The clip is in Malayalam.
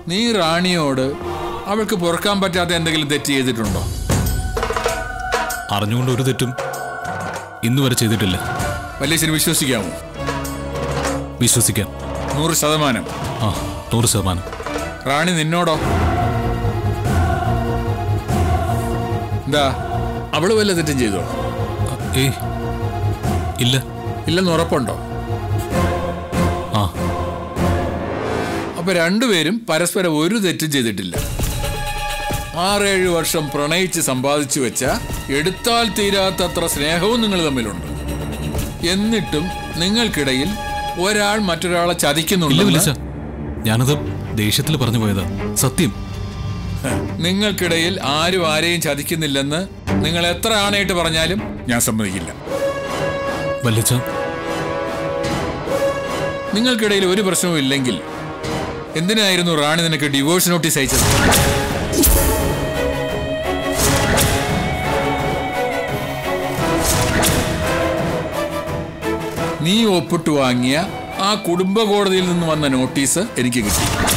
നീ റാണിയോട് അവൾക്ക് പൊറുക്കാൻ പറ്റാത്ത എന്തെങ്കിലും തെറ്റ് ചെയ്തിട്ടുണ്ടോ അറിഞ്ഞുകൊണ്ട് ഒരു തെറ്റും ഇന്ന് വരെ ചെയ്തിട്ടില്ല വല്യച്ഛന് വിശ്വസിക്കാമോ വിശ്വസിക്കാം നൂറ് ശതമാനം ആ നൂറ് ശതമാനം റാണി നിന്നോടോ എന്താ അവള് വല്ല തെറ്റും ചെയ്തോ ആ, ഏയ് ഇല്ല ഇല്ലെന്ന് ഉറപ്പുണ്ടോ ആ അപ്പൊ രണ്ടുപേരും പരസ്പരം ഒരു തെറ്റും ചെയ്തിട്ടില്ല ആറേഴ് വർഷം പ്രണയിച്ച് സമ്പാദിച്ചു വെച്ച എടുത്താൽ തീരാത്തത്ര സ്നേഹവും നിങ്ങൾ തമ്മിലുണ്ട് എന്നിട്ടും നിങ്ങൾക്കിടയിൽ ഒരാൾ മറ്റൊരാളെ ഇല്ല ചതിക്കുന്നുണ്ട് വിളിച്ച ഞാനത് ദേഷ്യത്തിൽ പറഞ്ഞു പോയതാ സത്യം നിങ്ങൾക്കിടയിൽ ആരും ആരെയും ചതിക്കുന്നില്ലെന്ന് നിങ്ങൾ എത്ര ആണയായിട്ട് പറഞ്ഞാലും ഞാൻ സമ്മതിക്കില്ല വല്ലിച്ച നിങ്ങൾക്കിടയിൽ ഒരു പ്രശ്നവും ഇല്ലെങ്കിൽ എന്തിനായിരുന്നു റാണി നിനക്ക് ഡിവോഴ്സ് നോട്ടീസ് അയച്ചത് നീ ഒപ്പിട്ട് വാങ്ങിയ ആ കുടുംബ കോടതിയിൽ നിന്ന് വന്ന നോട്ടീസ് എനിക്ക് കിട്ടി